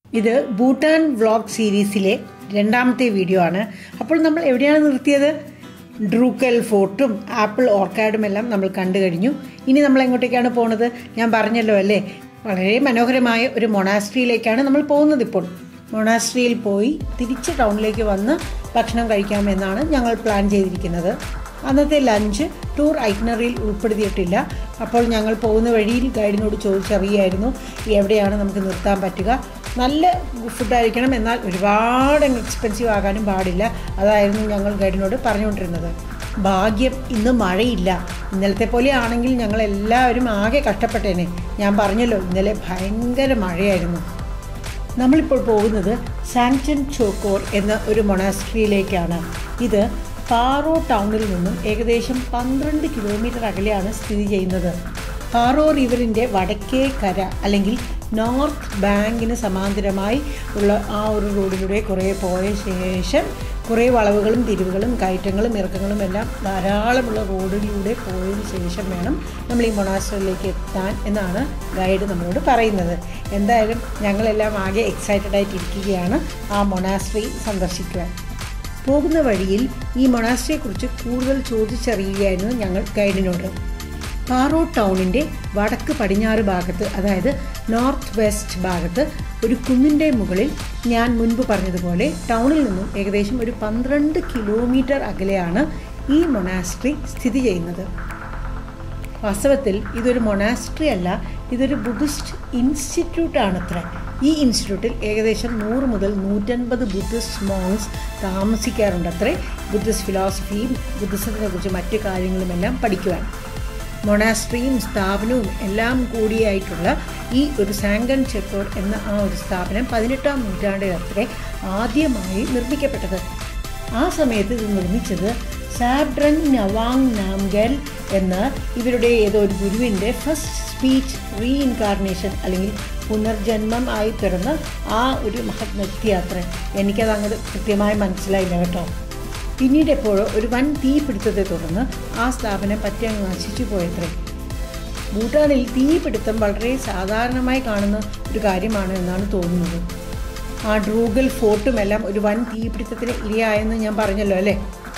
ഇത് ഭൂട്ടാൻ വ്ളോഗ് സീരീസിലെ രണ്ടാമത്തെ വീഡിയോ ആണ് അപ്പോൾ നമ്മൾ എവിടെയാണ് നിർത്തിയത് ഡ്രൂക്കൽ ഫോർട്ടും ആപ്പിൾ ഓർക്കാഡും എല്ലാം നമ്മൾ കണ്ടു കഴിഞ്ഞു ഇനി നമ്മൾ എങ്ങോട്ടേക്കാണ് പോകുന്നത് ഞാൻ പറഞ്ഞല്ലോ അല്ലേ വളരെ മനോഹരമായ ഒരു മൊണാസ്ട്രിയിലേക്കാണ് നമ്മൾ പോകുന്നത് ഇപ്പോൾ മൊണാസ്ട്രിയിൽ പോയി തിരിച്ച് ടൗണിലേക്ക് വന്ന് ഭക്ഷണം കഴിക്കാമെന്നാണ് ഞങ്ങൾ പ്ലാൻ ചെയ്തിരിക്കുന്നത് അന്നത്തെ ലഞ്ച് ടൂർ ഐറ്റിനറിയിൽ ഉൾപ്പെടുത്തിയിട്ടില്ല അപ്പോൾ ഞങ്ങൾ പോകുന്ന വഴിയിൽ ഗൈഡിനോട് ചോദിച്ചറിയായിരുന്നു എവിടെയാണ് നമുക്ക് നിർത്താൻ പറ്റുക നല്ല ഫുഡായിരിക്കണം എന്നാൽ ഒരുപാട് എക്സ്പെൻസീവ് ആകാനും പാടില്ല അതായിരുന്നു ഞങ്ങൾ ഗൈഡിനോട് പറഞ്ഞുകൊണ്ടിരുന്നത് ഭാഗ്യം ഇന്ന് മഴയില്ല ഇന്നലത്തെ പോലെ ആണെങ്കിൽ ഞങ്ങൾ എല്ലാവരും ആകെ കഷ്ടപ്പെട്ടേനെ ഞാൻ പറഞ്ഞല്ലോ ഇന്നലെ ഭയങ്കര മഴയായിരുന്നു നമ്മളിപ്പോൾ പോകുന്നത് സാങ്ചൻ ചോക്കോർ എന്ന ഒരു മൊണാസ്ട്രിയിലേക്കാണ് ഇത് പാറോ ടൗണിൽ നിന്നും ഏകദേശം പന്ത്രണ്ട് കിലോമീറ്റർ അകലെയാണ് സ്ഥിതി ചെയ്യുന്നത് പാറോ റിവറിൻ്റെ വടക്കേ കര അല്ലെങ്കിൽ നോർത്ത് ബാങ്കിന് സമാന്തരമായി ഉള്ള ആ ഒരു റോഡിലൂടെ കുറേ പോയ ശേഷം കുറേ വളവുകളും തിരിവുകളും കയറ്റങ്ങളും ഇറക്കങ്ങളും എല്ലാം ധാരാളമുള്ള റോഡിലൂടെ പോയതിന് ശേഷം വേണം നമ്മൾ ഈ മൊണാസ്ട്രിയിലേക്ക് എത്താൻ എന്നാണ് ഗൈഡ് നമ്മളോട് പറയുന്നത് എന്തായാലും ഞങ്ങളെല്ലാം ആകെ എക്സൈറ്റഡ് ആയിട്ടിരിക്കുകയാണ് ആ മൊണാസ്ട്രി സന്ദർശിക്കുവാൻ പോകുന്ന വഴിയിൽ ഈ മൊണാസ്ട്രിയെക്കുറിച്ച് കൂടുതൽ ചോദിച്ചറിയുകയായിരുന്നു ഞങ്ങൾ ഗൈഡിനോട് പാറോ ടൗണിൻ്റെ വടക്ക് പടിഞ്ഞാറ് ഭാഗത്ത് അതായത് നോർത്ത് വെസ്റ്റ് ഭാഗത്ത് ഒരു കുന്നിൻ്റെ മുകളിൽ ഞാൻ മുൻപ് പറഞ്ഞതുപോലെ ടൗണിൽ നിന്നും ഏകദേശം ഒരു പന്ത്രണ്ട് കിലോമീറ്റർ അകലെയാണ് ഈ മൊണാസ്ട്രി സ്ഥിതി ചെയ്യുന്നത് വാസ്തവത്തിൽ ഇതൊരു മൊണാസ്ട്രി അല്ല ഇതൊരു ബുദ്ധിസ്റ്റ് ഇൻസ്റ്റിറ്റ്യൂട്ട് ആണത്ര ഈ ഇൻസ്റ്റിറ്റ്യൂട്ടിൽ ഏകദേശം നൂറ് മുതൽ നൂറ്റൻപത് ബുദ്ധിസ്റ്റ് മോങ്സ് താമസിക്കാറുണ്ടത്രേ ബുദ്ധിസ്റ്റ് ഫിലോസഫിയും ബുദ്ധിസത്തിനെ കുറിച്ച് മറ്റു കാര്യങ്ങളുമെല്ലാം പഠിക്കുവാൻ മൊണാസ്ട്രിയും സ്ഥാപനവും എല്ലാം കൂടിയായിട്ടുള്ള ഈ ഒരു സാങ്കൻ ചെക്കോർ എന്ന ആ ഒരു സ്ഥാപനം പതിനെട്ടാം നൂറ്റാണ്ടിൽ അത്രേ ആദ്യമായി നിർമ്മിക്കപ്പെട്ടത് ആ സമയത്ത് ഇത് നിർമ്മിച്ചത് സാബ്ഡ്രൻ നവാങ് നാംഗൽ എന്ന ഇവരുടെ ഏതോ ഒരു ഗുരുവിൻ്റെ ഫസ്റ്റ് സ്പീച്ച് റീഇൻകാർണേഷൻ അല്ലെങ്കിൽ പുനർജന്മം ആയി പിറന്ന ആ ഒരു മഹത് വ്യക്തിയാത്ര എനിക്കത് അങ്ങോട്ട് കൃത്യമായി മനസ്സിലായില്ല കേട്ടോ പിന്നീട് എപ്പോഴോ ഒരു വൻ തീപിടുത്തത്തെ തുടർന്ന് ആ സ്ഥാപനം പറ്റി അങ്ങ് നശിച്ചു പോയത്രേ ഭൂട്ടാനിൽ തീപിടുത്തം വളരെ സാധാരണമായി കാണുന്ന ഒരു കാര്യമാണ് എന്നാണ് തോന്നുന്നത് ആ ഡ്രൂഗൽ ഫോർട്ടുമെല്ലാം ഒരു വൻ തീപിടുത്തത്തിന് ഇരയായെന്ന് ഞാൻ പറഞ്ഞല്ലോ അല്ലേ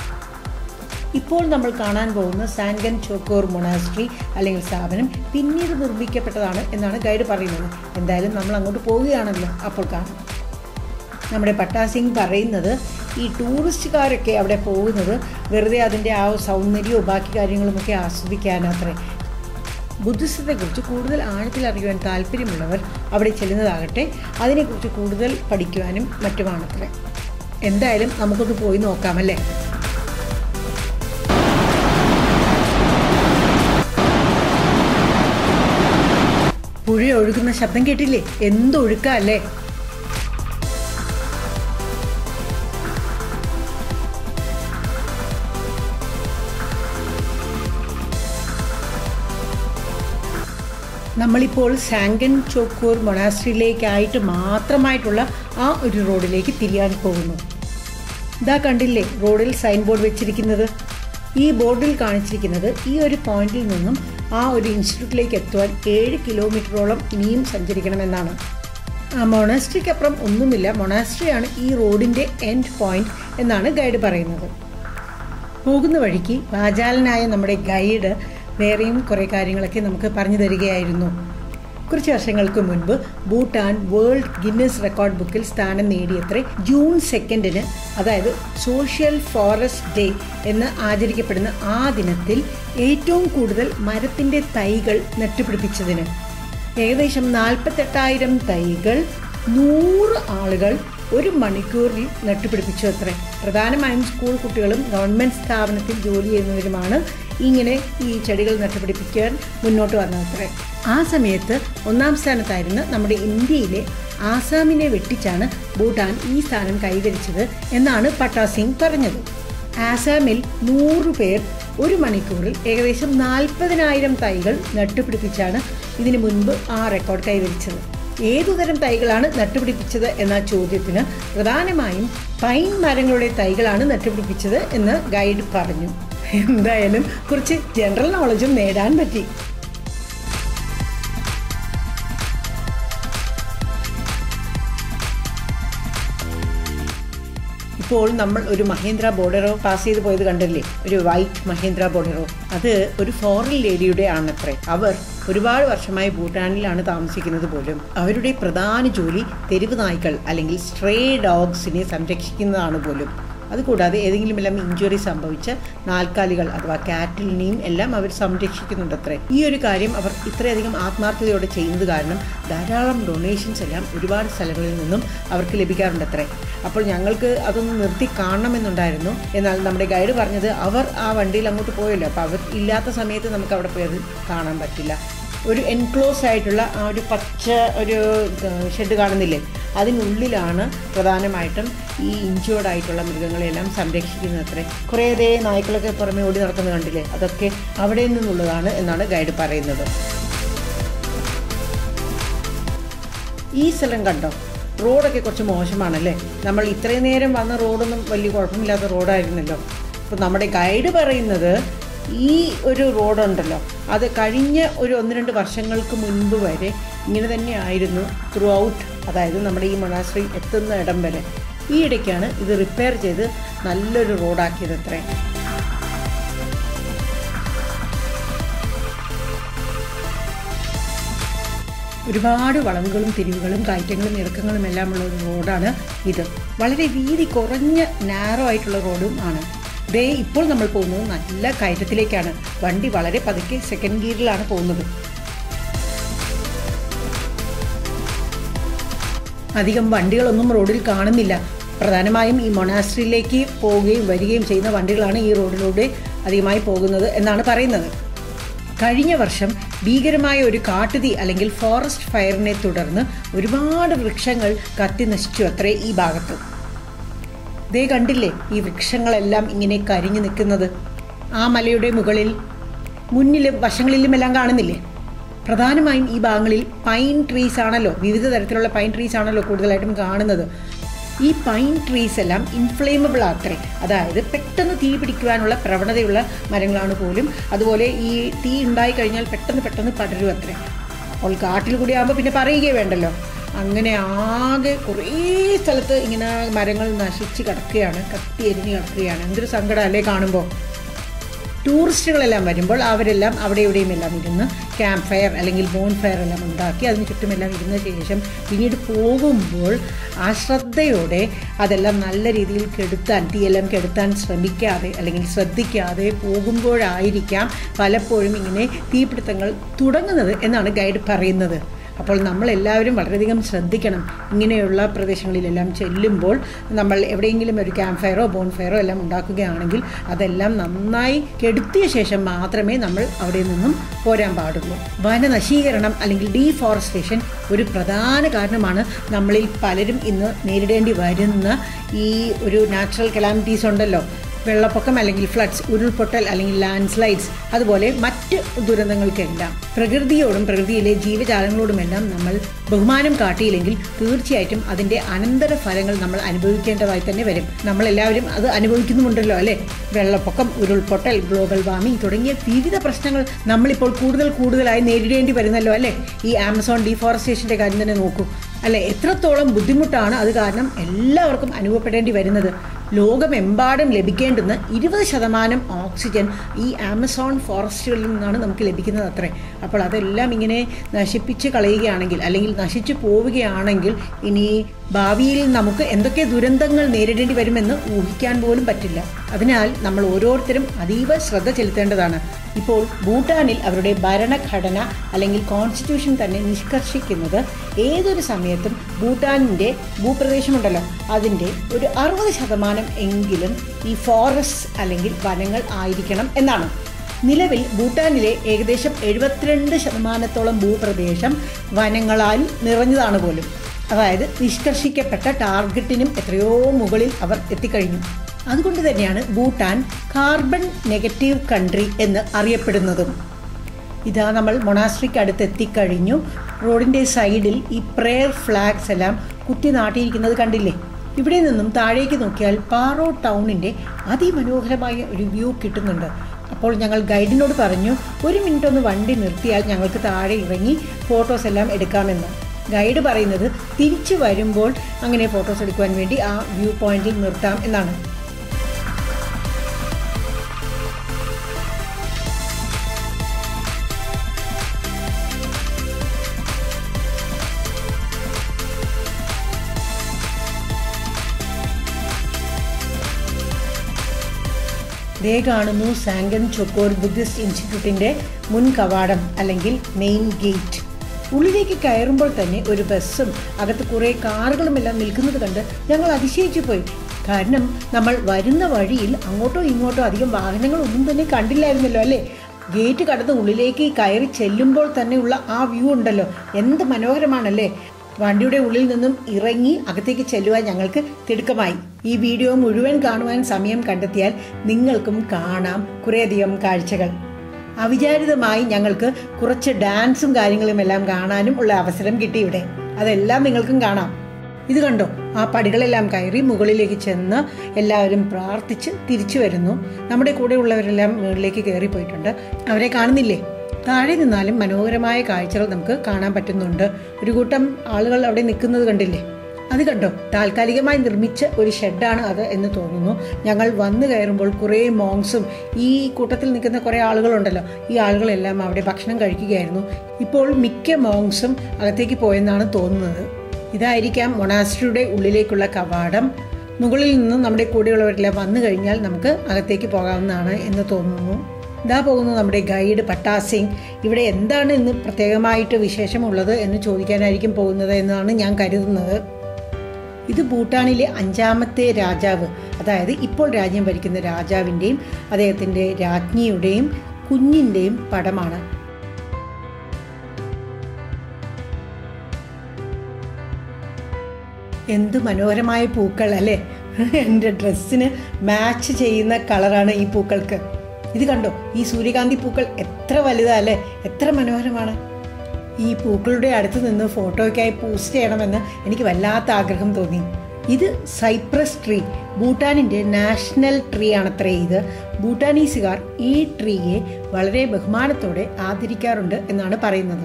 ഇപ്പോൾ നമ്മൾ കാണാൻ പോകുന്ന സാൻഗൻ ചോക്കോർ മൊണാസ്ട്രി അല്ലെങ്കിൽ സ്ഥാപനം പിന്നീട് നിർമ്മിക്കപ്പെട്ടതാണ് എന്നാണ് ഗൈഡ് പറയുന്നത് എന്തായാലും നമ്മൾ അങ്ങോട്ട് പോവുകയാണല്ലോ അപ്പോൾ കാണാം നമ്മുടെ പട്ടാസിംഗ് പറയുന്നത് ഈ ടൂറിസ്റ്റുകാരൊക്കെ അവിടെ പോകുന്നത് വെറുതെ അതിൻ്റെ ആ സൗന്ദര്യവും ബാക്കി കാര്യങ്ങളുമൊക്കെ ആസ്വദിക്കാനത്രേ ബുദ്ധിസത്തെക്കുറിച്ച് കൂടുതൽ ആഴത്തിൽ അറിയുവാൻ താല്പര്യമുള്ളവർ അവിടെ ചെല്ലുന്നതാകട്ടെ അതിനെക്കുറിച്ച് കൂടുതൽ പഠിക്കുവാനും മറ്റുമാണത്രേ എന്തായാലും നമുക്കൊന്ന് പോയി നോക്കാമല്ലേ പുഴ ഒഴുകുന്ന ശബ്ദം കേട്ടില്ലേ എന്തൊഴുക്കല്ലേ നമ്മളിപ്പോൾ സാങ്കൻ ചോക്കൂർ മൊണാസ്ട്രിയിലേക്കായിട്ട് മാത്രമായിട്ടുള്ള ആ ഒരു റോഡിലേക്ക് തിരിയാൻ പോകുന്നു ഇതാ കണ്ടില്ലേ റോഡിൽ സൈൻ ബോർഡ് വെച്ചിരിക്കുന്നത് ഈ ബോർഡിൽ കാണിച്ചിരിക്കുന്നത് ഈ ഒരു പോയിന്റിൽ നിന്നും ആ ഒരു ഇൻസ്റ്റിറ്റ്യൂട്ടിലേക്ക് എത്തുവാൻ ഏഴ് കിലോമീറ്ററോളം ഇനിയും സഞ്ചരിക്കണമെന്നാണ് ആ മൊണാസ്ട്രിക്കപ്പുറം ഒന്നുമില്ല മൊണാസ്ട്രിയാണ് ഈ റോഡിൻ്റെ എൻഡ് പോയിന്റ് എന്നാണ് ഗൈഡ് പറയുന്നത് പോകുന്ന വഴിക്ക് വാചാലനായ നമ്മുടെ ഗൈഡ് വേറെയും കുറേ കാര്യങ്ങളൊക്കെ നമുക്ക് പറഞ്ഞു തരികയായിരുന്നു കുറച്ച് വർഷങ്ങൾക്ക് മുൻപ് ഭൂട്ടാൻ വേൾഡ് ഗിന്നസ് റെക്കോർഡ് ബുക്കിൽ സ്ഥാനം നേടിയത്രേ ജൂൺ സെക്കൻഡിന് അതായത് സോഷ്യൽ ഫോറസ്റ്റ് ഡേ എന്ന് ആചരിക്കപ്പെടുന്ന ആ ദിനത്തിൽ ഏറ്റവും കൂടുതൽ മരത്തിൻ്റെ തൈകൾ നട്ടുപിടിപ്പിച്ചതിന് ഏകദേശം നാൽപ്പത്തെട്ടായിരം തൈകൾ നൂറ് ആളുകൾ ഒരു മണിക്കൂറിൽ നട്ടുപിടിപ്പിച്ചു അത്രേ പ്രധാനമായും സ്കൂൾ കുട്ടികളും ഗവൺമെൻറ് സ്ഥാപനത്തിൽ ജോലി ചെയ്യുന്നവരുമാണ് ഇങ്ങനെ ഈ ചെടികൾ നട്ടുപിടിപ്പിക്കാൻ മുന്നോട്ട് വന്നത്രേ ആ സമയത്ത് ഒന്നാം സ്ഥാനത്തായിരുന്ന നമ്മുടെ ഇന്ത്യയിലെ ആസാമിനെ വെട്ടിച്ചാണ് ഭൂട്ടാൻ ഈ സ്ഥാനം കൈവരിച്ചത് എന്നാണ് പട്ടാ സിംഗ് പറഞ്ഞത് ആസാമിൽ നൂറ് പേർ ഒരു മണിക്കൂറിൽ ഏകദേശം നാൽപ്പതിനായിരം തൈകൾ നട്ടുപിടിപ്പിച്ചാണ് ഇതിനു മുൻപ് ആ റെക്കോർഡ് കൈവരിച്ചത് ഏതുതരം തൈകളാണ് നട്ടുപിടിപ്പിച്ചത് എന്ന ചോദ്യത്തിന് പ്രധാനമായും പൈൻ മരങ്ങളുടെ തൈകളാണ് നട്ടുപിടിപ്പിച്ചത് എന്ന് ഗൈഡ് പറഞ്ഞു എന്തായാലും കുറച്ച് ജനറൽ നോളജും നേടാൻ പറ്റി ഇപ്പോൾ നമ്മൾ ഒരു മഹേന്ദ്ര ബോർഡറോ പാസ് ചെയ്ത് പോയത് കണ്ടില്ലേ ഒരു വൈറ്റ് മഹേന്ദ്ര ബോർഡറോ അത് ഒരു ഫോറിൻ ലേഡിയുടെ ആണത്രേ അവർ ഒരുപാട് വർഷമായി ഭൂട്ടാനിലാണ് താമസിക്കുന്നത് പോലും അവരുടെ പ്രധാന ജോലി തെരുവ് നായ്ക്കൾ അല്ലെങ്കിൽ സ്ട്രേ ഡോഗ്സിനെ സംരക്ഷിക്കുന്നതാണ് പോലും അതുകൂടാതെ ഏതെങ്കിലും എല്ലാം ഇഞ്ചുറി സംഭവിച്ച നാൽക്കാലികൾ അഥവാ കാറ്റിലിനെയും എല്ലാം അവർ സംരക്ഷിക്കുന്നുണ്ടത്രേ ഈ ഒരു കാര്യം അവർ ഇത്രയധികം ആത്മാർത്ഥതയോടെ ചെയ്യുന്നത് കാരണം ധാരാളം ഡൊണേഷൻസ് എല്ലാം ഒരുപാട് സ്ഥലങ്ങളിൽ നിന്നും അവർക്ക് ലഭിക്കാറുണ്ടത്രേ അപ്പോൾ ഞങ്ങൾക്ക് അതൊന്ന് നിർത്തി കാണണമെന്നുണ്ടായിരുന്നു എന്നാൽ നമ്മുടെ ഗൈഡ് പറഞ്ഞത് അവർ ആ വണ്ടിയിൽ അങ്ങോട്ട് പോയല്ലോ അപ്പോൾ അവർ ഇല്ലാത്ത സമയത്ത് നമുക്ക് അവിടെ പോയത് കാണാൻ പറ്റില്ല ഒരു എൻക്ലോസ് ആയിട്ടുള്ള ആ ഒരു പച്ച ഒരു ഷെഡ് കാണുന്നില്ലേ അതിനുള്ളിലാണ് പ്രധാനമായിട്ടും ഈ ഇഞ്ചോർഡ് ആയിട്ടുള്ള മൃഗങ്ങളെല്ലാം സംരക്ഷിക്കുന്നത് അത്രേ കുറേയധികം നായ്ക്കളൊക്കെ പുറമെ ഓടി നടക്കുന്നത് കണ്ടില്ലേ അതൊക്കെ അവിടെ നിന്നുള്ളതാണ് എന്നാണ് ഗൈഡ് പറയുന്നത് ഈ സ്ഥലം കണ്ടോ റോഡൊക്കെ കുറച്ച് മോശമാണല്ലേ നമ്മൾ ഇത്രയും നേരം വന്ന റോഡൊന്നും വലിയ കുഴപ്പമില്ലാത്ത റോഡായിരുന്നല്ലോ അപ്പോൾ നമ്മുടെ ഗൈഡ് പറയുന്നത് ഈ ഒരു റോഡുണ്ടല്ലോ അത് കഴിഞ്ഞ ഒരു ഒന്ന് രണ്ട് വർഷങ്ങൾക്ക് മുൻപ് വരെ ഇങ്ങനെ തന്നെ ആയിരുന്നു ത്രൂ ഔട്ട് അതായത് നമ്മുടെ ഈ മൊണാശ്രീ എത്തുന്ന ഇടം വരെ ഈ ഇടയ്ക്കാണ് ഇത് റിപ്പയർ ചെയ്ത് നല്ലൊരു റോഡാക്കിയത് അത്രേ ഒരുപാട് വളവുകളും തിരിവുകളും കയറ്റങ്ങളും ഇറക്കങ്ങളും എല്ലാം ഉള്ള ഒരു റോഡാണ് ഇത് വളരെ വീതി കുറഞ്ഞ നാരോ ആയിട്ടുള്ള റോഡും ആണ് ദേ ഇപ്പോൾ നമ്മൾ പോകുന്നത് നല്ല കയറ്റത്തിലേക്കാണ് വണ്ടി വളരെ പതുക്കെ സെക്കൻഡ് ഗിയറിലാണ് പോകുന്നത് അധികം വണ്ടികളൊന്നും റോഡിൽ കാണുന്നില്ല പ്രധാനമായും ഈ മൊണാസ്ട്രിയിലേക്ക് പോവുകയും വരികയും ചെയ്യുന്ന വണ്ടികളാണ് ഈ റോഡിലൂടെ അധികമായി പോകുന്നത് എന്നാണ് പറയുന്നത് കഴിഞ്ഞ വർഷം ഭീകരമായ ഒരു കാട്ടുതീ അല്ലെങ്കിൽ ഫോറസ്റ്റ് ഫയറിനെ തുടർന്ന് ഒരുപാട് വൃക്ഷങ്ങൾ കത്തി നശിച്ചു അത്രേ ഈ ഭാഗത്ത് ദേ കണ്ടില്ലേ ഈ വൃക്ഷങ്ങളെല്ലാം ഇങ്ങനെ കരിഞ്ഞു നിൽക്കുന്നത് ആ മലയുടെ മുകളിൽ മുന്നിലും വശങ്ങളിലും എല്ലാം കാണുന്നില്ലേ പ്രധാനമായും ഈ ഭാഗങ്ങളിൽ പൈൻ ട്രീസ് ആണല്ലോ വിവിധ തരത്തിലുള്ള പൈൻ ട്രീസ് ആണല്ലോ കൂടുതലായിട്ടും കാണുന്നത് ഈ പൈൻ ട്രീസ് എല്ലാം ഇൻഫ്ലേമബിൾ ആത്രേ അതായത് പെട്ടെന്ന് തീ പിടിക്കുവാനുള്ള പ്രവണതയുള്ള മരങ്ങളാണ് പോലും അതുപോലെ ഈ തീ ഉണ്ടായി കഴിഞ്ഞാൽ പെട്ടെന്ന് പെട്ടെന്ന് പടരും അത്രേ അപ്പോൾ കാട്ടിൽ കൂടി ആകുമ്പോൾ പിന്നെ പറയുകയേ വേണ്ടല്ലോ അങ്ങനെ ആകെ കുറേ സ്ഥലത്ത് ഇങ്ങനെ മരങ്ങൾ നശിച്ച് കിടക്കുകയാണ് കത്തി എരിഞ്ഞ് കിടക്കുകയാണ് എന്തൊരു സങ്കടം അല്ലേ കാണുമ്പോൾ ടൂറിസ്റ്റുകളെല്ലാം വരുമ്പോൾ അവരെല്ലാം അവിടെ ഇവിടെയും എല്ലാം ഇരുന്ന് ക്യാമ്പ് ഫയർ അല്ലെങ്കിൽ ബോൺ ഫയർ എല്ലാം ഉണ്ടാക്കി അതിന് ചുറ്റുമെല്ലാം ഇരുന്ന ശേഷം പിന്നീട് പോകുമ്പോൾ ആ ശ്രദ്ധയോടെ അതെല്ലാം നല്ല രീതിയിൽ കെടുത്താൻ തീയെല്ലാം കെടുത്താൻ ശ്രമിക്കാതെ അല്ലെങ്കിൽ ശ്രദ്ധിക്കാതെ പോകുമ്പോഴായിരിക്കാം പലപ്പോഴും ഇങ്ങനെ തീപിടുത്തങ്ങൾ തുടങ്ങുന്നത് എന്നാണ് ഗൈഡ് പറയുന്നത് അപ്പോൾ നമ്മളെല്ലാവരും വളരെയധികം ശ്രദ്ധിക്കണം ഇങ്ങനെയുള്ള പ്രദേശങ്ങളിലെല്ലാം ചെല്ലുമ്പോൾ നമ്മൾ എവിടെയെങ്കിലും ഒരു ക്യാമ്പ് ഫയറോ ബോൺ ഫയറോ എല്ലാം ഉണ്ടാക്കുകയാണെങ്കിൽ അതെല്ലാം നന്നായി കെടുത്തിയ ശേഷം മാത്രമേ നമ്മൾ അവിടെ നിന്നും പോരാൻ പാടുള്ളൂ വനനശീകരണം അല്ലെങ്കിൽ ഡീഫോറസ്റ്റേഷൻ ഒരു പ്രധാന കാരണമാണ് നമ്മളിൽ പലരും ഇന്ന് നേരിടേണ്ടി വരുന്ന ഈ ഒരു നാച്ചുറൽ കലാമിറ്റീസ് ഉണ്ടല്ലോ വെള്ളപ്പൊക്കം അല്ലെങ്കിൽ ഫ്ലഡ്സ് ഉരുൾപൊട്ടൽ അല്ലെങ്കിൽ ലാൻഡ് സ്ലൈഡ്സ് അതുപോലെ മറ്റ് ദുരന്തങ്ങൾക്കെല്ലാം പ്രകൃതിയോടും പ്രകൃതിയിലെ ജീവജാലങ്ങളോടുമെല്ലാം നമ്മൾ ബഹുമാനം കാട്ടിയില്ലെങ്കിൽ തീർച്ചയായിട്ടും അതിൻ്റെ അനന്തര ഫലങ്ങൾ നമ്മൾ അനുഭവിക്കേണ്ടതായി തന്നെ വരും നമ്മളെല്ലാവരും അത് അനുഭവിക്കുന്നുമുണ്ടല്ലോ അല്ലേ വെള്ളപ്പൊക്കം ഉരുൾപൊട്ടൽ ഗ്ലോബൽ വാർമിംഗ് തുടങ്ങിയ വിവിധ പ്രശ്നങ്ങൾ നമ്മളിപ്പോൾ കൂടുതൽ കൂടുതലായി നേരിടേണ്ടി വരുന്നല്ലോ അല്ലേ ഈ ആമസോൺ ഡീഫോറസ്റ്റേഷൻ്റെ കാര്യം തന്നെ നോക്കൂ അല്ലെ എത്രത്തോളം ബുദ്ധിമുട്ടാണ് അത് കാരണം എല്ലാവർക്കും അനുഭവപ്പെടേണ്ടി വരുന്നത് ലോകമെമ്പാടും ലഭിക്കേണ്ടുന്ന ഇരുപത് ശതമാനം ഓക്സിജൻ ഈ ആമസോൺ ഫോറസ്റ്റുകളിൽ നിന്നാണ് നമുക്ക് ലഭിക്കുന്നത് അത്രേ അപ്പോൾ അതെല്ലാം ഇങ്ങനെ നശിപ്പിച്ച് കളയുകയാണെങ്കിൽ അല്ലെങ്കിൽ നശിച്ചു പോവുകയാണെങ്കിൽ ഇനി ഭാവിയിൽ നമുക്ക് എന്തൊക്കെ ദുരന്തങ്ങൾ നേരിടേണ്ടി വരുമെന്ന് ഊഹിക്കാൻ പോലും പറ്റില്ല അതിനാൽ നമ്മൾ ഓരോരുത്തരും അതീവ ശ്രദ്ധ ചെലുത്തേണ്ടതാണ് ഇപ്പോൾ ഭൂട്ടാനിൽ അവരുടെ ഭരണഘടന അല്ലെങ്കിൽ കോൺസ്റ്റിറ്റ്യൂഷൻ തന്നെ നിഷ്കർഷിക്കുന്നത് ഏതൊരു സമയത്തും ഭൂട്ടാനിൻ്റെ ഭൂപ്രദേശമുണ്ടല്ലോ അതിൻ്റെ ഒരു അറുപത് ശതമാനം എങ്കിലും ഈ ഫോറസ്റ്റ് അല്ലെങ്കിൽ വനങ്ങൾ ആയിരിക്കണം എന്നാണ് നിലവിൽ ഭൂട്ടാനിലെ ഏകദേശം എഴുപത്തിരണ്ട് ശതമാനത്തോളം ഭൂപ്രദേശം വനങ്ങളാൽ നിറഞ്ഞതാണ് പോലും അതായത് നിഷ്കർഷിക്കപ്പെട്ട ടാർഗറ്റിനും എത്രയോ മുകളിൽ അവർ എത്തിക്കഴിഞ്ഞു അതുകൊണ്ട് തന്നെയാണ് ഭൂട്ടാൻ കാർബൺ നെഗറ്റീവ് കൺട്രി എന്ന് അറിയപ്പെടുന്നതും ഇതാ നമ്മൾ മൊണാസ്ട്രിക്ക് അടുത്ത് എത്തിക്കഴിഞ്ഞു റോഡിൻ്റെ സൈഡിൽ ഈ പ്രെയർ ഫ്ലാഗ്സ് എല്ലാം കുത്തി നാട്ടിയിരിക്കുന്നത് കണ്ടില്ലേ ഇവിടെ നിന്നും താഴേക്ക് നോക്കിയാൽ പാറോ ടൗണിൻ്റെ അതിമനോഹരമായ ഒരു വ്യൂ കിട്ടുന്നുണ്ട് അപ്പോൾ ഞങ്ങൾ ഗൈഡിനോട് പറഞ്ഞു ഒരു മിനിറ്റ് ഒന്ന് വണ്ടി നിർത്തിയാൽ ഞങ്ങൾക്ക് താഴെ ഇറങ്ങി ഫോട്ടോസ് എല്ലാം എടുക്കാമെന്ന് ഗൈഡ് പറയുന്നത് തിരിച്ചു വരുമ്പോൾ അങ്ങനെ ഫോട്ടോസ് എടുക്കുവാൻ വേണ്ടി ആ വ്യൂ പോയിന്റിൽ നിർത്താം എന്നാണ് ദേ കാണുന്നു സാങ്കൻ ചൊക്കോർ ബുദ്ധിസ്റ്റ് ഇൻസ്റ്റിറ്റ്യൂട്ടിന്റെ മുൻ കവാടം അല്ലെങ്കിൽ മെയിൻ ഗേറ്റ് ഉള്ളിലേക്ക് കയറുമ്പോൾ തന്നെ ഒരു ബസ്സും അകത്ത് കുറേ കാറുകളും എല്ലാം നിൽക്കുന്നത് കണ്ട് ഞങ്ങൾ അതിശയിച്ചു പോയി കാരണം നമ്മൾ വരുന്ന വഴിയിൽ അങ്ങോട്ടോ ഇങ്ങോട്ടോ അധികം വാഹനങ്ങളൊന്നും തന്നെ കണ്ടില്ലായിരുന്നല്ലോ അല്ലേ ഗേറ്റ് കടന്ന് ഉള്ളിലേക്ക് കയറി ചെല്ലുമ്പോൾ തന്നെയുള്ള ആ വ്യൂ ഉണ്ടല്ലോ എന്ത് മനോഹരമാണല്ലേ വണ്ടിയുടെ ഉള്ളിൽ നിന്നും ഇറങ്ങി അകത്തേക്ക് ചെല്ലുവാൻ ഞങ്ങൾക്ക് തിടുക്കമായി ഈ വീഡിയോ മുഴുവൻ കാണുവാൻ സമയം കണ്ടെത്തിയാൽ നിങ്ങൾക്കും കാണാം കുറേയധികം കാഴ്ചകൾ അവിചാരിതമായി ഞങ്ങൾക്ക് കുറച്ച് ഡാൻസും കാര്യങ്ങളും എല്ലാം കാണാനും ഉള്ള അവസരം കിട്ടി ഇവിടെ അതെല്ലാം നിങ്ങൾക്കും കാണാം ഇത് കണ്ടോ ആ പടികളെല്ലാം കയറി മുകളിലേക്ക് ചെന്ന് എല്ലാവരും പ്രാർത്ഥിച്ച് തിരിച്ചു വരുന്നു നമ്മുടെ കൂടെ ഉള്ളവരെല്ലാം മുകളിലേക്ക് കയറി പോയിട്ടുണ്ട് അവരെ കാണുന്നില്ലേ താഴെ നിന്നാലും മനോഹരമായ കാഴ്ചകൾ നമുക്ക് കാണാൻ പറ്റുന്നുണ്ട് ഒരു കൂട്ടം ആളുകൾ അവിടെ നിൽക്കുന്നത് കണ്ടില്ലേ അത് കണ്ടോ താൽക്കാലികമായി നിർമ്മിച്ച ഒരു ഷെഡാണ് അത് എന്ന് തോന്നുന്നു ഞങ്ങൾ വന്നു കയറുമ്പോൾ കുറേ മോങ്സും ഈ കൂട്ടത്തിൽ നിൽക്കുന്ന കുറേ ആളുകളുണ്ടല്ലോ ഈ ആളുകളെല്ലാം അവിടെ ഭക്ഷണം കഴിക്കുകയായിരുന്നു ഇപ്പോൾ മിക്ക മോങ്സും അകത്തേക്ക് പോയെന്നാണ് തോന്നുന്നത് ഇതായിരിക്കാം മൊണാസ്ട്രിയുടെ ഉള്ളിലേക്കുള്ള കവാടം മുകളിൽ നിന്നും നമ്മുടെ കൂടെയുള്ളവരെല്ലാം വന്നു കഴിഞ്ഞാൽ നമുക്ക് അകത്തേക്ക് പോകാവുന്നതാണ് എന്ന് തോന്നുന്നു ഇതാ പോകുന്നു നമ്മുടെ ഗൈഡ് പട്ടാ സിംഗ് ഇവിടെ എന്താണ് ഇന്ന് പ്രത്യേകമായിട്ട് വിശേഷമുള്ളത് എന്ന് ചോദിക്കാനായിരിക്കും പോകുന്നത് എന്നാണ് ഞാൻ കരുതുന്നത് ഇത് ഭൂട്ടാനിലെ അഞ്ചാമത്തെ രാജാവ് അതായത് ഇപ്പോൾ രാജ്യം ഭരിക്കുന്ന രാജാവിൻ്റെയും അദ്ദേഹത്തിൻ്റെ രാജ്ഞിയുടെയും കുഞ്ഞിൻ്റെയും പടമാണ് എന്ത് മനോഹരമായ പൂക്കൾ അല്ലേ എൻ്റെ ഡ്രസ്സിന് മാച്ച് ചെയ്യുന്ന കളറാണ് ഈ പൂക്കൾക്ക് ഇത് കണ്ടോ ഈ സൂര്യകാന്തി പൂക്കൾ എത്ര വലുതാ അല്ലേ എത്ര മനോഹരമാണ് ഈ പൂക്കളുടെ അടുത്ത് നിന്ന് ഫോട്ടോയ്ക്കായി പോസ്റ്റ് ചെയ്യണമെന്ന് എനിക്ക് വല്ലാത്ത ആഗ്രഹം തോന്നി ഇത് സൈപ്രസ് ട്രീ ഭൂട്ടാനിൻ്റെ നാഷണൽ ട്രീ ആണത്രേ ഇത് ഭൂട്ടാനീസുകാർ ഈ ട്രീയെ വളരെ ബഹുമാനത്തോടെ ആദരിക്കാറുണ്ട് എന്നാണ് പറയുന്നത്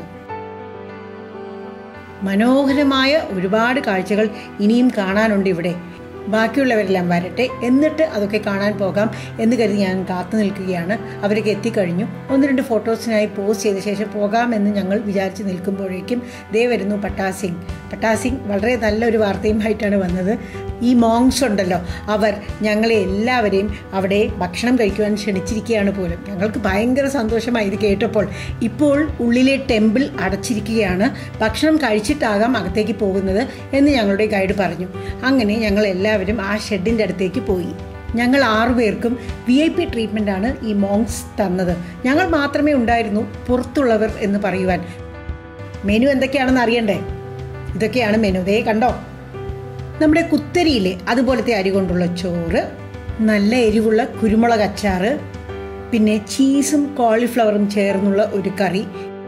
മനോഹരമായ ഒരുപാട് കാഴ്ചകൾ ഇനിയും കാണാനുണ്ട് ഇവിടെ ബാക്കിയുള്ളവരെല്ലാം വരട്ടെ എന്നിട്ട് അതൊക്കെ കാണാൻ പോകാം എന്ന് കരുതി ഞാൻ കാത്തു നിൽക്കുകയാണ് അവരൊക്കെ എത്തിക്കഴിഞ്ഞു ഒന്ന് രണ്ട് ഫോട്ടോസിനായി പോസ്റ്റ് ചെയ്ത ശേഷം പോകാമെന്ന് ഞങ്ങൾ വിചാരിച്ച് നിൽക്കുമ്പോഴേക്കും ദേ വരുന്നു പട്ടാസിംഗ് പട്ടാസിംഗ് വളരെ നല്ലൊരു വാർത്തയുമായിട്ടാണ് വന്നത് ഈ മോങ്സ് ഉണ്ടല്ലോ അവർ ഞങ്ങളെ എല്ലാവരെയും അവിടെ ഭക്ഷണം കഴിക്കുവാൻ ക്ഷണിച്ചിരിക്കുകയാണ് പോലും ഞങ്ങൾക്ക് ഭയങ്കര സന്തോഷമായി ഇത് കേട്ടപ്പോൾ ഇപ്പോൾ ഉള്ളിലെ ടെമ്പിൾ അടച്ചിരിക്കുകയാണ് ഭക്ഷണം കഴിച്ചിട്ടാകാം അകത്തേക്ക് പോകുന്നത് എന്ന് ഞങ്ങളുടെ ഗൈഡ് പറഞ്ഞു അങ്ങനെ ഞങ്ങൾ എല്ലാവരും ആ ഷെഡിൻ്റെ അടുത്തേക്ക് പോയി ഞങ്ങൾ ആറുപേർക്കും വി ഐ പി ട്രീറ്റ്മെൻ്റാണ് ഈ മോങ്സ് തന്നത് ഞങ്ങൾ മാത്രമേ ഉണ്ടായിരുന്നു പുറത്തുള്ളവർ എന്ന് പറയുവാൻ മെനു എന്തൊക്കെയാണെന്ന് അറിയണ്ടേ ഇതൊക്കെയാണ് മെനു ദേ കണ്ടോ നമ്മുടെ കുത്തരിയിലെ അതുപോലത്തെ അരി കൊണ്ടുള്ള ചോറ് നല്ല എരിവുള്ള കുരുമുളക് അച്ചാറ് പിന്നെ ചീസും കോളിഫ്ലവറും ചേർന്നുള്ള ഒരു കറി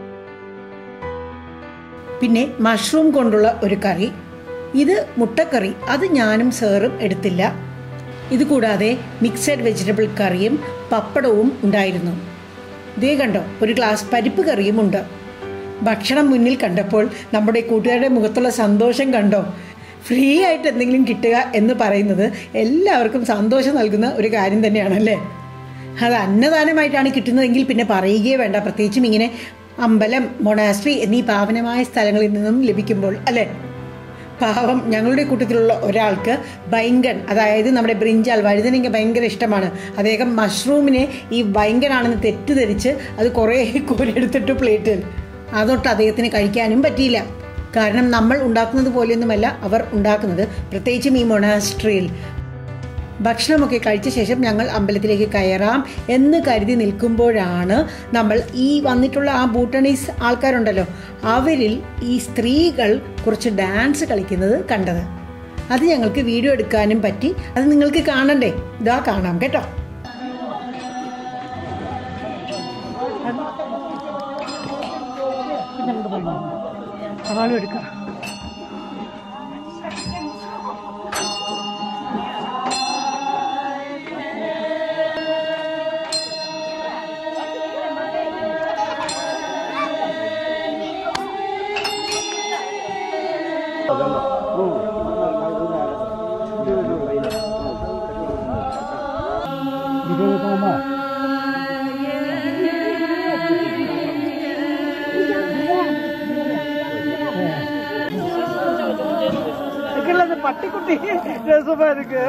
പിന്നെ മഷ്റൂം കൊണ്ടുള്ള ഒരു കറി ഇത് മുട്ടക്കറി അത് ഞാനും സാറും എടുത്തില്ല ഇത് കൂടാതെ മിക്സഡ് വെജിറ്റബിൾ കറിയും പപ്പടവും ഉണ്ടായിരുന്നു ഇതേ കണ്ടോ ഒരു ഗ്ലാസ് പരിപ്പ് കറിയും ഉണ്ട് ഭക്ഷണം മുന്നിൽ കണ്ടപ്പോൾ നമ്മുടെ കൂട്ടുകാരുടെ മുഖത്തുള്ള സന്തോഷം കണ്ടോ ഫ്രീ ആയിട്ട് എന്തെങ്കിലും കിട്ടുക എന്ന് പറയുന്നത് എല്ലാവർക്കും സന്തോഷം നൽകുന്ന ഒരു കാര്യം തന്നെയാണല്ലേ അത് അന്നദാനമായിട്ടാണ് കിട്ടുന്നതെങ്കിൽ പിന്നെ പറയുകയേ വേണ്ട പ്രത്യേകിച്ചും ഇങ്ങനെ അമ്പലം മൊണാസ്ട്രി എന്നീ പാവനമായ സ്ഥലങ്ങളിൽ നിന്നും ലഭിക്കുമ്പോൾ അല്ലേ പാവം ഞങ്ങളുടെ കൂട്ടത്തിലുള്ള ഒരാൾക്ക് ബൈങ്കൺ അതായത് നമ്മുടെ ബ്രിഞ്ചാൽ വഴുതനങ്ങ ഭയങ്കര ഇഷ്ടമാണ് അദ്ദേഹം മഷ്റൂമിനെ ഈ ബൈങ്കനാണെന്ന് തെറ്റിദ്ധരിച്ച് അത് കുറേ കോരെടുത്തിട്ട് പ്ലേറ്റിൽ അതൊട്ട് അദ്ദേഹത്തിന് കഴിക്കാനും പറ്റിയില്ല കാരണം നമ്മൾ ഉണ്ടാക്കുന്നത് പോലെയൊന്നുമല്ല അവർ ഉണ്ടാക്കുന്നത് പ്രത്യേകിച്ചും ഈ മൊണാസ്ട്രിയിൽ ഭക്ഷണമൊക്കെ കഴിച്ച ശേഷം ഞങ്ങൾ അമ്പലത്തിലേക്ക് കയറാം എന്ന് കരുതി നിൽക്കുമ്പോഴാണ് നമ്മൾ ഈ വന്നിട്ടുള്ള ആ ബൂട്ടണീസ് ആൾക്കാരുണ്ടല്ലോ അവരിൽ ഈ സ്ത്രീകൾ കുറച്ച് ഡാൻസ് കളിക്കുന്നത് കണ്ടത് അത് ഞങ്ങൾക്ക് വീഡിയോ എടുക്കാനും പറ്റി അത് നിങ്ങൾക്ക് കാണണ്ടേ ഇതാ കാണാം കേട്ടോ സവാളും എടുക്കാം പട്ടിക്കുട്ടി രസമാ ഇருக்கு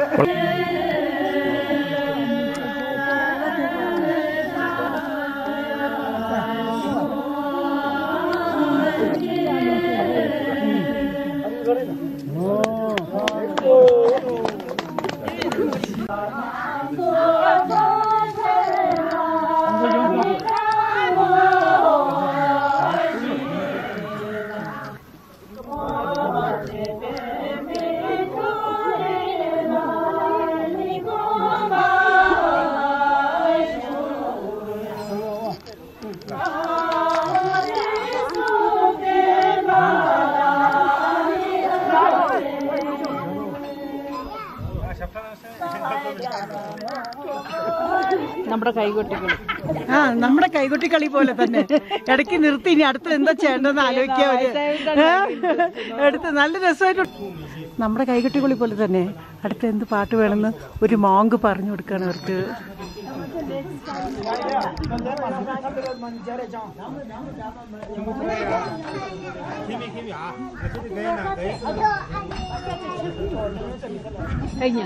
നമ്മുടെ കൈകൊട്ടിക്കളി ആ നമ്മുടെ കൈകൊട്ടി കളി പോലെ തന്നെ ഇടയ്ക്ക് നിർത്തി ഇനി അടുത്ത് എന്താ ചെയ്യേണ്ടതെന്ന് ആലോചിക്കാൻ അടുത്ത് നല്ല രസമായിട്ട് നമ്മുടെ കൈകൊട്ടി കളി പോലെ തന്നെ അടുത്ത് എന്ത് പാട്ട് വേണമെന്ന് ഒരു മോങ്ക് പറഞ്ഞു കൊടുക്കുകയാണ് അവർക്ക് കഴിഞ്ഞ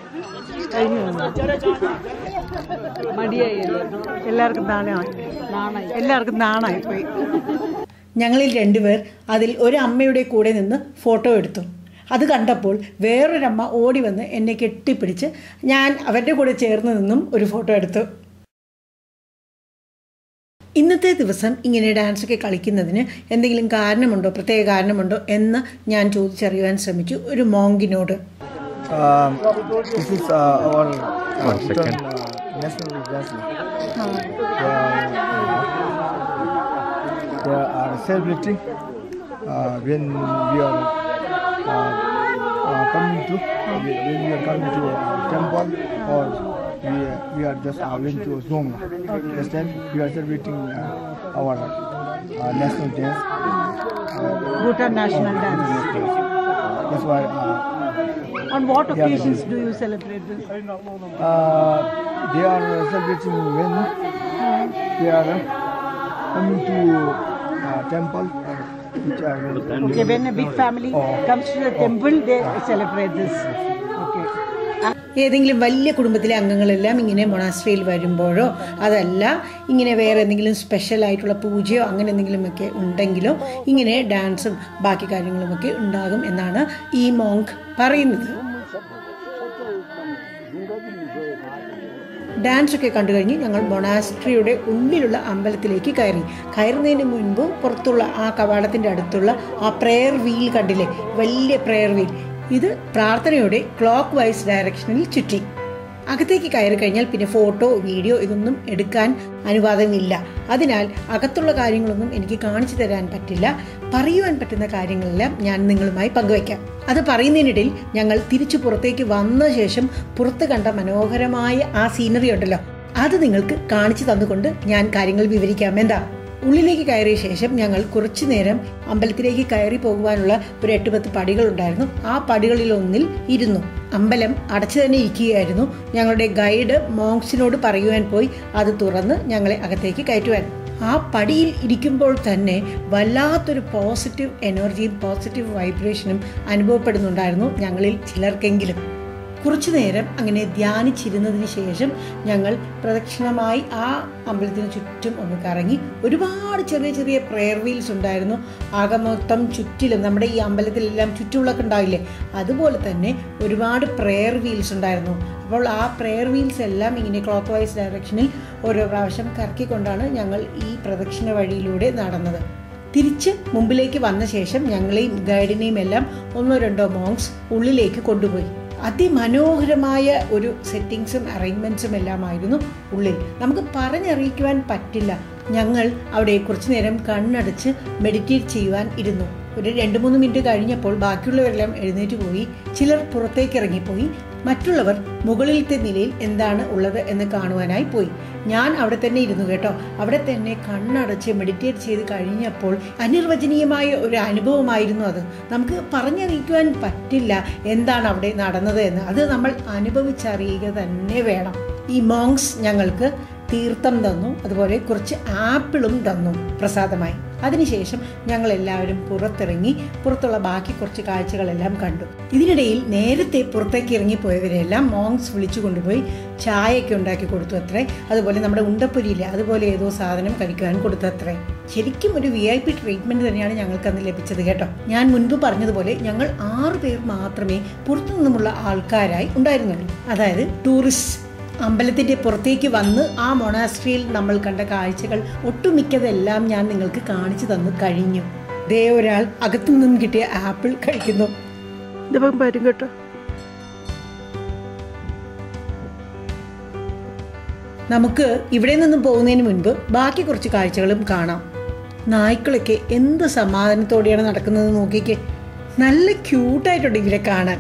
മടിയായി എല്ലാവർക്കും നാണയമായി നാണായി എല്ലാവർക്കും നാണായി പോയി ഞങ്ങളിൽ രണ്ടുപേർ അതിൽ ഒരു അമ്മയുടെ കൂടെ നിന്ന് ഫോട്ടോ എടുത്തു അത് കണ്ടപ്പോൾ വേറൊരമ്മ ഓടി വന്ന് എന്നെ കെട്ടിപ്പിടിച്ച് ഞാൻ അവരുടെ കൂടെ ചേർന്ന് നിന്നും ഒരു ഫോട്ടോ എടുത്തു ഇന്നത്തെ ദിവസം ഇങ്ങനെ ഡാൻസൊക്കെ കളിക്കുന്നതിന് എന്തെങ്കിലും കാരണമുണ്ടോ പ്രത്യേക കാരണമുണ്ടോ എന്ന് ഞാൻ ചോദിച്ചറിയുവാൻ ശ്രമിച്ചു ഒരു മോങ്കിനോട് Um, this is uh, our uh, Bhutan, uh, national dance. They are, they are celebrating uh, when we are uh, uh, coming to when we are coming to a temple or we, we are just uh, went to Zong. This time we are celebrating uh, our uh, national dance. Uh, Bhutan national dance that's why uh, on what Yeah, occasions do you celebrate this uh, they are celebrating when they are coming to uh, temple which are Okay, when a big family comes to the temple, they celebrate this. Okay. ഏതെങ്കിലും വലിയ കുടുംബത്തിലെ അംഗങ്ങളെല്ലാം ഇങ്ങനെ മൊണാസ്ട്രിയിൽ വരുമ്പോഴോ അതല്ല ഇങ്ങനെ വേറെ എന്തെങ്കിലും special ആയിട്ടുള്ള പൂജയോ അങ്ങനെ എന്തെങ്കിലുമൊക്കെ ഉണ്ടെങ്കിലോ ഇങ്ങനെ ഡാൻസും ബാക്കി കാര്യങ്ങളുമൊക്കെ ഉണ്ടാകും എന്നാണ് ഈ മോങ്ക് പറയുന്നത് ഡാൻസ് ഒക്കെ കണ്ടു കഴിഞ്ഞ് ഞങ്ങൾ മൊണാസ്ട്രിയുടെ ഉള്ളിലുള്ള അമ്പലത്തിലേക്ക് കയറി കയറുന്നതിന് മുൻപ് പുറത്തുള്ള ആ കവാടത്തിന്റെ അടുത്തുള്ള ആ പ്രെയർ വീൽ കണ്ടില്ലേ വലിയ പ്രെയർ വീൽ ഇത് പ്രാർത്ഥനയുടെ ക്ലോക്ക് വൈസ് ഡയറക്ഷനിൽ ചുറ്റി അകത്തേക്ക് കയറി കഴിഞ്ഞാൽ പിന്നെ ഫോട്ടോ വീഡിയോ ഇതൊന്നും എടുക്കാൻ അനുവാദമില്ല അതിനാൽ അകത്തുള്ള കാര്യങ്ങളൊന്നും എനിക്ക് കാണിച്ചു തരാൻ പറ്റില്ല പറയുവാൻ പറ്റുന്ന കാര്യങ്ങളെല്ലാം ഞാൻ നിങ്ങളുമായി പങ്കുവയ്ക്കാം അത് പറയുന്നതിനിടയിൽ ഞങ്ങൾ തിരിച്ചു പുറത്തേക്ക് വന്ന ശേഷം പുറത്ത് കണ്ട മനോഹരമായ ആ സീനറി ഉണ്ടല്ലോ അത് നിങ്ങൾക്ക് കാണിച്ചു തന്നുകൊണ്ട് ഞാൻ കാര്യങ്ങൾ വിവരിക്കാം എന്താ ഉള്ളിലേക്ക് കയറിയ ശേഷം ഞങ്ങൾ കുറച്ചു നേരം അമ്പലത്തിലേക്ക് കയറി പോകുവാനുള്ള ഒരു എട്ട് പത്ത് പടികൾ ഉണ്ടായിരുന്നു ആ പടികളിൽ ഒന്നിൽ ഇരുന്നു അമ്പലം അടച്ചു തന്നെ ഇരിക്കുകയായിരുന്നു ഞങ്ങളുടെ ഗൈഡ് മോങ്സിനോട് പറയുവാൻ പോയി അത് തുറന്ന് ഞങ്ങളെ അകത്തേക്ക് കയറ്റുവാൻ ആ പടിയിൽ ഇരിക്കുമ്പോൾ തന്നെ വല്ലാത്തൊരു പോസിറ്റീവ് എനർജിയും പോസിറ്റീവ് വൈബ്രേഷനും അനുഭവപ്പെടുന്നുണ്ടായിരുന്നു ഞങ്ങളിൽ ചിലർക്കെങ്കിലും കുറച്ചു നേരം അങ്ങനെ ധ്യാനിച്ചിരുന്നതിന് ശേഷം ഞങ്ങൾ പ്രദക്ഷിണമായി ആ അമ്പലത്തിന് ചുറ്റും ഒന്ന് കറങ്ങി ഒരുപാട് ചെറിയ ചെറിയ പ്രെയർ വീൽസ് ഉണ്ടായിരുന്നു ആകെ മൊത്തം ചുറ്റിലും നമ്മുടെ ഈ അമ്പലത്തിലെല്ലാം ചുറ്റുവിളക്ക് ഉണ്ടാവില്ലേ അതുപോലെ തന്നെ ഒരുപാട് പ്രെയർ വീൽസ് ഉണ്ടായിരുന്നു അപ്പോൾ ആ പ്രെയർ വീൽസ് എല്ലാം ഇങ്ങനെ ക്ലോക്ക് വൈസ് ഡയറക്ഷനിൽ ഓരോ പ്രാവശ്യം കറക്കിക്കൊണ്ടാണ് ഞങ്ങൾ ഈ പ്രദക്ഷിണ വഴിയിലൂടെ നടന്നത് തിരിച്ച് മുമ്പിലേക്ക് വന്ന ശേഷം ഞങ്ങളെയും ഗൈഡിനെയും എല്ലാം ഒന്നോ രണ്ടോ മോങ്സ് ഉള്ളിലേക്ക് കൊണ്ടുപോയി അതിമനോഹരമായ ഒരു സെറ്റിങ്സും അറേഞ്ച്മെന്റ്സും എല്ലാമായിരുന്നു ഉള്ളിൽ നമുക്ക് പറഞ്ഞറിയിക്കുവാൻ പറ്റില്ല ഞങ്ങൾ അവിടെ കുറച്ചു നേരം കണ്ണടച്ച് മെഡിറ്റേറ്റ് ചെയ്യുവാൻ ഇരുന്നു ഒരു രണ്ട് മൂന്ന് മിനിറ്റ് കഴിഞ്ഞപ്പോൾ ബാക്കിയുള്ളവരെല്ലാം എഴുന്നേറ്റ് പോയി ചിലർ പുറത്തേക്ക് ഇറങ്ങിപ്പോയി മറ്റുള്ളവർ മുകളിലത്തെ നിലയിൽ എന്താണ് ഉള്ളത് എന്ന് കാണുവാനായി പോയി ഞാൻ അവിടെ തന്നെ ഇരുന്നു കേട്ടോ അവിടെ തന്നെ കണ്ണടച്ച് മെഡിറ്റേറ്റ് ചെയ്ത് കഴിഞ്ഞപ്പോൾ അനിർവചനീയമായ ഒരു അനുഭവമായിരുന്നു അത് നമുക്ക് പറഞ്ഞറിയിക്കുവാൻ പറ്റില്ല എന്താണ് അവിടെ നടന്നത് എന്ന് അത് നമ്മൾ അനുഭവിച്ചറിയുക തന്നെ വേണം ഈ മോങ്സ് ഞങ്ങൾക്ക് തീർത്ഥം തന്നു അതുപോലെ കുറച്ച് ആപ്പിളും തന്നു പ്രസാദമായി അതിനുശേഷം ഞങ്ങൾ എല്ലാവരും പുറത്തിറങ്ങി പുറത്തുള്ള ബാക്കി കുറച്ച് കാഴ്ചകളെല്ലാം കണ്ടു ഇതിനിടയിൽ നേരത്തെ പുറത്തേക്ക് ഇറങ്ങിപ്പോയവരെല്ലാം മോങ്സ് വിളിച്ചു കൊണ്ടുപോയി ചായയൊക്കെ ഉണ്ടാക്കി കൊടുത്തു അത്രേ അതുപോലെ നമ്മുടെ ഉണ്ടപ്പൊരിയില്ല അതുപോലെ ഏതോ സാധനം കഴിക്കുവാൻ കൊടുത്തു അത്രേ ശരിക്കും ഒരു വി ഐ പി ട്രീറ്റ്മെന്റ് തന്നെയാണ് ഞങ്ങൾക്ക് അന്ന് ലഭിച്ചത് കേട്ടോ ഞാൻ മുൻപ് പറഞ്ഞതുപോലെ ഞങ്ങൾ ആറ് പേർ മാത്രമേ പുറത്തു നിന്നുമുള്ള ആൾക്കാരായി ഉണ്ടായിരുന്നുള്ളൂ അതായത് ടൂറിസ്റ്റ് അമ്പലത്തിന്റെ പുറത്തേക്ക് വന്ന് ആ മൊണാസ്ട്രിയിൽ നമ്മൾ കണ്ട കാഴ്ചകൾ ഒട്ടുമിക്കതെല്ലാം ഞാൻ നിങ്ങൾക്ക് കാണിച്ചു തന്നു കഴിഞ്ഞു ദേ ഒരാൾ അകത്തു നിന്നും കിട്ടിയ ആപ്പിൾ കഴിക്കുന്നു ഇതിപ്പം വരും കേട്ടോ നമുക്ക് ഇവിടെ നിന്നും പോകുന്നതിന് മുൻപ് ബാക്കി കുറച്ച് കാഴ്ചകളും കാണാം നായ്ക്കളൊക്കെ എന്ത് സമാധാനത്തോടെയാണ് നടക്കുന്നത് നോക്കിക്കേ നല്ല ക്യൂട്ടായിട്ടുണ്ട് ഇവരെ കാണാൻ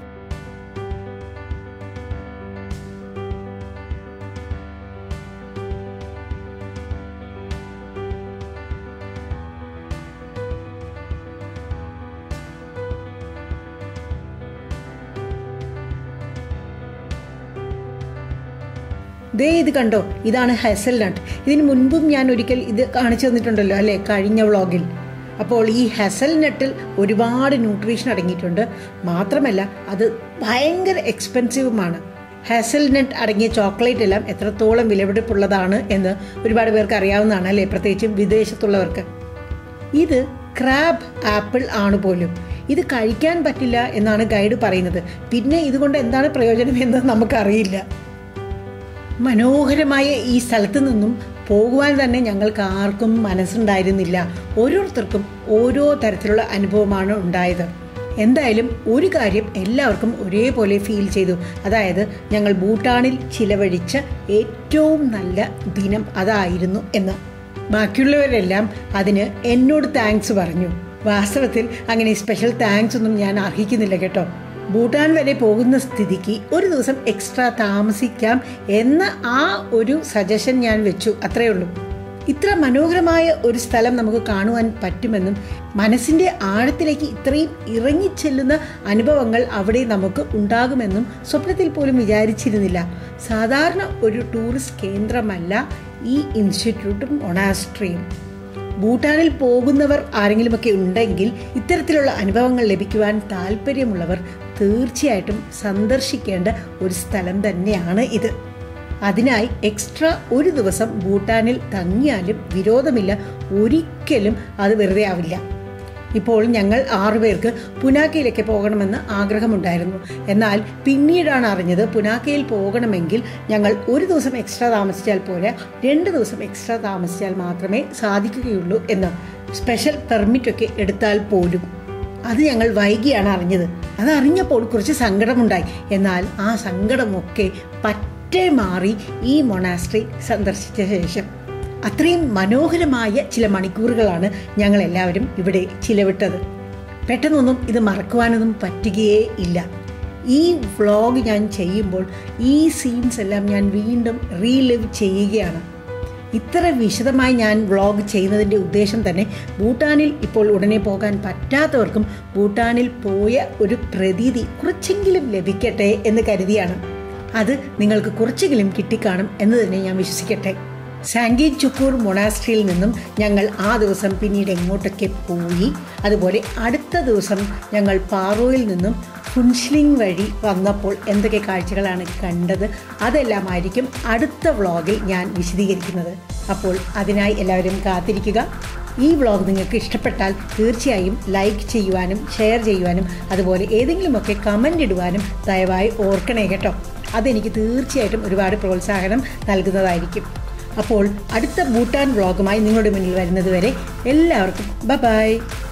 ദേ ഇത് കണ്ടോ ഇതാണ് ഹെസൽ നട്ട് ഇതിന് മുൻപും ഞാൻ ഒരിക്കൽ ഇത് കാണിച്ചു തന്നിട്ടുണ്ടല്ലോ അല്ലേ കഴിഞ്ഞ വ്ളോഗിൽ അപ്പോൾ ഈ ഹെസൽ നട്ടിൽ ഒരുപാട് ന്യൂട്രീഷൻ അടങ്ങിയിട്ടുണ്ട് മാത്രമല്ല അത് ഭയങ്കര എക്സ്പെൻസീവുമാണ് ഹെസൽ നട്ട് അടങ്ങിയ ചോക്ലേറ്റ് എല്ലാം എത്രത്തോളം വിലപിടിപ്പുള്ളതാണ് എന്ന് ഒരുപാട് പേർക്ക് അറിയാവുന്നതാണ് അല്ലേ പ്രത്യേകിച്ചും വിദേശത്തുള്ളവർക്ക് ഇത് ക്രാബ് ആപ്പിൾ ആണ് പോലും ഇത് കഴിക്കാൻ പറ്റില്ല എന്നാണ് ഗൈഡ് പറയുന്നത് പിന്നെ ഇതുകൊണ്ട് എന്താണ് പ്രയോജനം എന്ന് നമുക്കറിയില്ല മനോഹരമായ ഈ സ്ഥലത്ത് നിന്നും പോകുവാൻ തന്നെ ഞങ്ങൾക്ക് ആർക്കും മനസ്സുണ്ടായിരുന്നില്ല ഓരോരുത്തർക്കും ഓരോ തരത്തിലുള്ള അനുഭവമാണ് ഉണ്ടായത് എന്തായാലും ഒരു കാര്യം എല്ലാവർക്കും ഒരേപോലെ ഫീൽ ചെയ്തു അതായത് ഞങ്ങൾ ഭൂട്ടാനിൽ ചിലവഴിച്ച ഏറ്റവും നല്ല ദിനം അതായിരുന്നു എന്ന് ബാക്കിയുള്ളവരെല്ലാം അതിന് എന്നോട് താങ്ക്സ് പറഞ്ഞു വാസ്തവത്തിൽ അങ്ങനെ സ്പെഷ്യൽ താങ്ക്സ് ഒന്നും ഞാൻ അർഹിക്കുന്നില്ല കേട്ടോ ഭൂട്ടാൻ വരെ പോകുന്ന സ്ഥിതിക്ക് ഒരു ദിവസം എക്സ്ട്രാ താമസിക്കാം എന്ന ആ ഒരു സജഷൻ ഞാൻ വെച്ചു അത്രയേ ഉള്ളൂ ഇത്ര മനോഹരമായ ഒരു സ്ഥലം നമുക്ക് കാണുവാൻ പറ്റുമെന്നും മനസ്സിന്റെ ആഴത്തിലേക്ക് ഇത്രയും ഇറങ്ങിച്ചെല്ലുന്ന അനുഭവങ്ങൾ അവിടെ നമുക്ക് ഉണ്ടാകുമെന്നും സ്വപ്നത്തിൽ പോലും വിചാരിച്ചിരുന്നില്ല സാധാരണ ഒരു ടൂറിസ്റ്റ് കേന്ദ്രമല്ല ഈ ഇൻസ്റ്റിറ്റ്യൂട്ടും മൊണാസ്ട്രിയും ഭൂട്ടാനിൽ പോകുന്നവർ ആരെങ്കിലുമൊക്കെ ഉണ്ടെങ്കിൽ ഇത്തരത്തിലുള്ള അനുഭവങ്ങൾ ലഭിക്കുവാൻ താല്പര്യമുള്ളവർ തീർച്ചയായിട്ടും സന്ദർശിക്കേണ്ട ഒരു സ്ഥലം തന്നെയാണ് ഇത് അതിനായി എക്സ്ട്രാ ഒരു ദിവസം ഭൂട്ടാനിൽ തങ്ങിയാലും വിരോധമില്ല ഒരിക്കലും അത് വെറുതെ ആവില്ല ഇപ്പോൾ ഞങ്ങൾ ആറുപേർക്ക് പുനാക്കയിലേക്ക് പോകണമെന്ന് ആഗ്രഹമുണ്ടായിരുന്നു എന്നാൽ പിന്നീടാണ് അറിഞ്ഞത് പുനാക്കയിൽ പോകണമെങ്കിൽ ഞങ്ങൾ ഒരു ദിവസം എക്സ്ട്രാ താമസിച്ചാൽ പോരാ രണ്ട് ദിവസം എക്സ്ട്രാ താമസിച്ചാൽ മാത്രമേ സാധിക്കുകയുള്ളൂ എന്ന് സ്പെഷ്യൽ പെർമിറ്റ് ഒക്കെ എടുത്താൽ പോലും അത് ഞങ്ങൾ വൈകിയാണ് അറിഞ്ഞത് അത് അറിഞ്ഞപ്പോൾ കുറച്ച് സങ്കടമുണ്ടായി എന്നാൽ ആ സങ്കടമൊക്കെ പറ്റേ മാറി ഈ മൊണാസ്ട്രി സന്ദർശിച്ച ശേഷം അത്രയും മനോഹരമായ ചില മണിക്കൂറുകളാണ് ഞങ്ങൾ എല്ലാവരും ഇവിടെ ചിലവിട്ടത് പെട്ടെന്നൊന്നും ഇത് മറക്കുവാനൊന്നും പറ്റുകയേ ഇല്ല ഈ വ്ളോഗ് ഞാൻ ചെയ്യുമ്പോൾ ഈ സീൻസ് എല്ലാം ഞാൻ വീണ്ടും റീലിവ് ചെയ്യുകയാണ് ഇത്ര വിശദമായി ഞാൻ വ്ളോഗ് ചെയ്യുന്നതിൻ്റെ ഉദ്ദേശം തന്നെ ഭൂട്ടാനിൽ ഇപ്പോൾ ഉടനെ പോകാൻ പറ്റാത്തവർക്കും ഭൂട്ടാനിൽ പോയ ഒരു പ്രതീതി കുറച്ചെങ്കിലും ലഭിക്കട്ടെ എന്ന് കരുതിയാണ് അത് നിങ്ങൾക്ക് കുറച്ചെങ്കിലും കിട്ടിക്കാണും എന്ന് തന്നെ ഞാൻ വിശ്വസിക്കട്ടെ സാങ്കി ചുക്കൂർ മൊണാസ്ട്രിയിൽ നിന്നും ഞങ്ങൾ ആ ദിവസം പിന്നീട് എങ്ങോട്ടൊക്കെ പോയി അതുപോലെ അടുത്ത ദിവസം ഞങ്ങൾ പാറോയിൽ നിന്നും ഫുൻഷ്ലിംഗ് വഴി വന്നപ്പോൾ എന്തൊക്കെ കാഴ്ചകളാണ് കണ്ടത് അതെല്ലാമായിരിക്കും അടുത്ത വ്ളോഗിൽ ഞാൻ വിശദീകരിക്കുന്നത് അപ്പോൾ അതിനായി എല്ലാവരും കാത്തിരിക്കുക ഈ വ്ളോഗ് നിങ്ങൾക്ക് ഇഷ്ടപ്പെട്ടാൽ തീർച്ചയായും ലൈക്ക് ചെയ്യുവാനും ഷെയർ ചെയ്യുവാനും അതുപോലെ ഏതെങ്കിലുമൊക്കെ കമൻ്റ് ഇടുവാനും ദയവായി ഓർക്കണേ കേട്ടോ അതെനിക്ക് തീർച്ചയായിട്ടും ഒരുപാട് പ്രോത്സാഹനം നൽകുന്നതായിരിക്കും അപ്പോൾ അടുത്ത ഭൂട്ടാൻ വ്ളോഗുമായി നിങ്ങളുടെ മുന്നിൽ വരുന്നത് വരെ എല്ലാവർക്കും ബ ബൈ